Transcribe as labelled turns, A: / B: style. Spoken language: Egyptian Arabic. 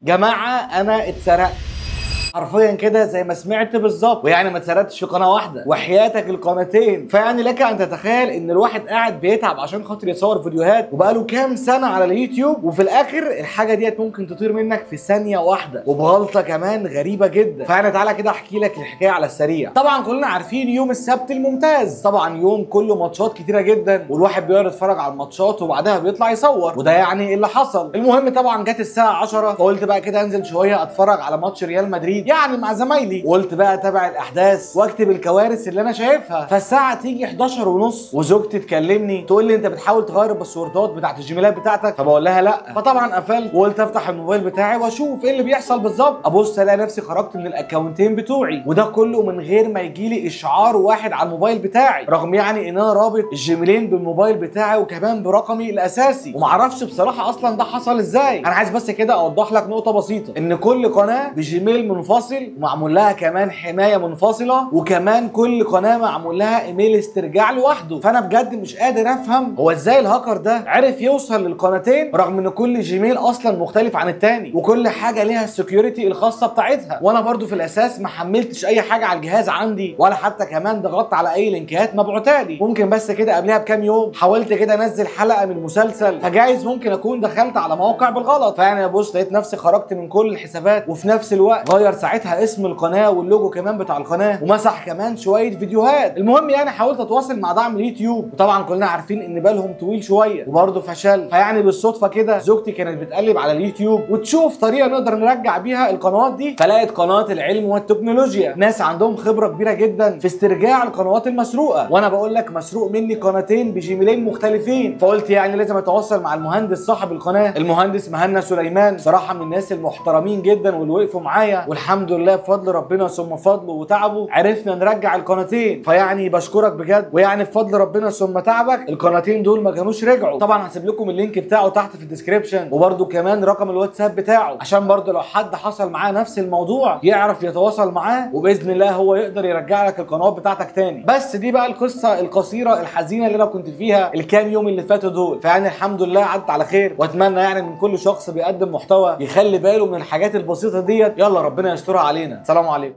A: جماعه انا اتسرقت حرفيا كده زي ما سمعت بالظبط ويعني ما اتسرقتش في قناه واحده وحياتك القناتين فيعني لك ان تتخيل ان الواحد قاعد بيتعب عشان خاطر يصور فيديوهات وبقاله كام سنه على اليوتيوب وفي الاخر الحاجه ديت ممكن تطير منك في ثانيه واحده وبغلطه كمان غريبه جدا فانا تعالى كده احكي لك الحكايه على السريع طبعا كلنا عارفين يوم السبت الممتاز طبعا يوم كله ماتشات كتيره جدا والواحد بيقعد يتفرج على الماتشات وبعدها بيطلع يصور وده يعني ايه اللي حصل المهم طبعا جت الساعه 10 فقلت بقى كده انزل شويه اتفرج على ماتش ريال مدريد يعني مع زمايلي وقلت بقى اتابع الاحداث واكتب الكوارث اللي انا شايفها فالساعه تيجي 11 ونص وزوجتي تكلمني تقول لي انت بتحاول تغير الباسوردات بتاعت الجيميلات بتاعتك فبقول لها لا فطبعا قفلت وقلت افتح الموبايل بتاعي واشوف ايه اللي بيحصل بالظبط ابص الاقي نفسي خرجت من الاكونتين بتوعي وده كله من غير ما يجي لي اشعار واحد على الموبايل بتاعي رغم يعني ان انا رابط الجيميلين بالموبايل بتاعي وكمان برقمي الاساسي ومعرفش بصراحه اصلا ده حصل ازاي انا عايز بس كده اوضح لك نقطه بسيطه ان كل قناه بجيميل منفصل ومعمول لها كمان حمايه منفصله وكمان كل قناه معمول لها ايميل استرجاع لوحده فانا بجد مش قادر افهم هو ازاي الهاكر ده عرف يوصل للقناتين رغم ان كل جيميل اصلا مختلف عن التاني وكل حاجه ليها السكيورتي الخاصه بتاعتها وانا برضو في الاساس ما حملتش اي حاجه على الجهاز عندي ولا حتى كمان ضغطت على اي لينكات مبعوتالي ممكن بس كده قبلها بكام يوم حاولت كده انزل حلقه من مسلسل فجايز ممكن اكون دخلت على موقع بالغلط فانا بص لقيت نفسي خرجت من كل الحسابات وفي نفس الوقت غير ساعتها اسم القناه واللوجو كمان بتاع القناه ومسح كمان شويه فيديوهات المهم يعني حاولت اتواصل مع دعم اليوتيوب وطبعا كلنا عارفين ان بالهم طويل شويه وبرضه فشل فيعني بالصدفه كده زوجتي كانت بتقلب على اليوتيوب وتشوف طريقه نقدر نرجع بيها القنوات دي فلقت قناه العلم والتكنولوجيا ناس عندهم خبره كبيره جدا في استرجاع القنوات المسروقه وانا بقول لك مسروق مني قناتين بجيميلين مختلفين فقلت يعني لازم اتواصل مع المهندس صاحب القناه المهندس مهنا سليمان صراحه من الناس المحترمين جدا واللي وقفوا معايا والحمد لله بفضل ربنا ثم فضله وتعبه عرفنا نرجع القناتين فيعني بشكرك بجد ويعني بفضل ربنا ثم تعبك القناتين دول ما كانوش رجعوا طبعا هسيب لكم اللينك بتاعه تحت في الديسكربشن وبرده كمان رقم الواتساب بتاعه عشان برده لو حد حصل معاه نفس الموضوع يعرف يتواصل معاه وباذن الله هو يقدر يرجع لك القنوات بتاعتك تاني بس دي بقى القصه القصيره الحزينه اللي انا كنت فيها الكام يوم اللي فاتوا دول فيعني الحمد لله عدت على خير واتمنى يعني من كل شخص بيقدم محتوى يخلي باله من الحاجات البسيطه ديت يلا ربنا يسترها علينا سلام عليكم